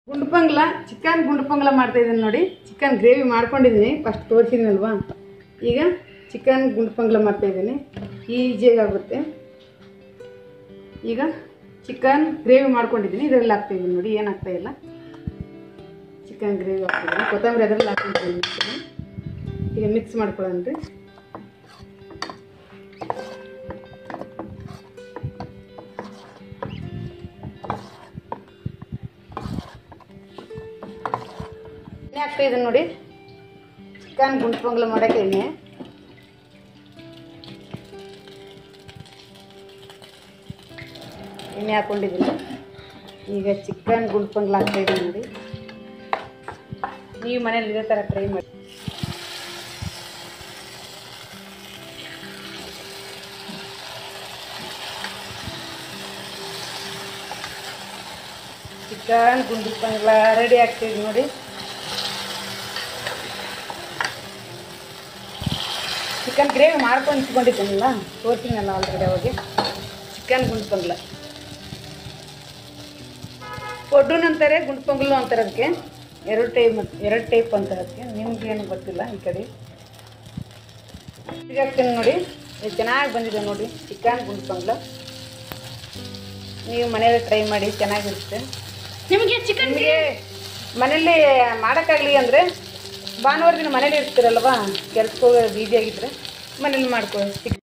ಗುಂಡು ಪಂಗ್ಲ ಚಿಕನ್ ಗುಂಡು ಪಂಗ್ಲ ಮಾಡ್ತಾ ಇದ್ದೀನಿ ನೋಡಿ ಚಿಕನ್ ಗ್ರೇವಿ ಮಾಡ್ಕೊಂಡಿದ್ದೀನಿ ಫಸ್ಟ್ ತೋರಿಸಿದ್ನಲ್ವಾ ಈಗ ಚಿಕನ್ ಗುಂಡು ಪಂಗ್ಲ ಮಾಡ್ತಾ ಇದ್ದೀನಿ ಈಜಿಯಾಗಿ ಆಗುತ್ತೆ ಈಗ ಚಿಕನ್ ಗ್ರೇವಿ ಮಾಡ್ಕೊಂಡಿದ್ದೀನಿ ಇದರಲ್ಲಿ ಹಾಕ್ತಾ ಇದ್ದೀನಿ ನೋಡಿ ಏನು ಆಗ್ತಾ ಇಲ್ಲ ಚಿಕನ್ ಗ್ರೇವಿ ಹಾಕ್ತಿದ್ದೀನಿ ಕೊತ್ತಂಬರಿ ಅದರಲ್ಲಿ ಹಾಕ್ತಿದ್ದೀನಿ ಈಗ ಮಿಕ್ಸ್ ಮಾಡ್ಕೊಳ್ಳೋಣ ರೀ ಎಣ್ಣೆ ಹಾಕ್ತಾ ಇದ್ದೀನಿ ನೋಡಿ ಚಿಕನ್ ಗುಂಡು ಪೊಂಗಲ ಮಾಡೋಕ್ಕೆ ಎಣ್ಣೆ ಎಣ್ಣೆ ಹಾಕ್ಕೊಂಡಿದ್ದೀನಿ ಈಗ ಚಿಕನ್ ಗುಂಡು ಪೊಂಗಲ ಹಾಕ್ತಾ ಇದ್ದೀನಿ ನೋಡಿ ನೀವು ಮನೇಲಿ ಇದೇ ಥರ ಟ್ರೈ ಮಾಡಿ ಚಿಕನ್ ಗುಂಡು ಪೊಂಗಲ ರೆಡಿ ಆಗ್ತಿದೆ ನೋಡಿ ಚಿಕನ್ ಗ್ರೇವಿ ಮಾಡ್ಕೊಂಡು ಇಟ್ಕೊಂಡಿದ್ದೀನಲ್ಲ ತೋರಿಸಿನಲ್ಲ ಆಲ್ರೆಡಿ ಅವಾಗೆ ಚಿಕನ್ ಗುಂಡು ಪೊಂಗಲ ಒಡ್ಡುನು ಅಂತಾರೆ ಗುಂಡು ಪೊಂಗಲು ಅಂತಾರೆ ಅದಕ್ಕೆ ಎರಡು ಟೈಪ್ ಎರಡು ಟೈಪ್ ಅಂತಾರೆ ಅದಕ್ಕೆ ನಿಮ್ಗೆ ಏನು ಗೊತ್ತಿಲ್ಲ ಈ ಕಡೆ ಈಗ ಹಾಕ್ತೀನಿ ನೋಡಿ ಇದು ಚೆನ್ನಾಗಿ ಬಂದಿದೆ ನೋಡಿ ಚಿಕನ್ ಗುಂಡು ಪೊಂಗಲ ನೀವು ಮನೇಲಿ ಟ್ರೈ ಮಾಡಿ ಚೆನ್ನಾಗಿರುತ್ತೆ ನಿಮಗೆ ಚಿಕನ್ ನಿಮಗೆ ಮನೇಲಿ ಮಾಡೋಕ್ಕಾಗಲಿ ಅಂದರೆ ಭಾನುವಾರ ದಿನ ಮನೇಲಿ ಇರ್ತೀರಲ್ವಾ ಕೆಲ್ಸಕ್ಕೆ ಹೋಗೋ ಬಿಸಿ ಆಗಿದ್ರೆ ಮನೇಲಿ ಮಾಡ್ಕೊಳ್ಳಿ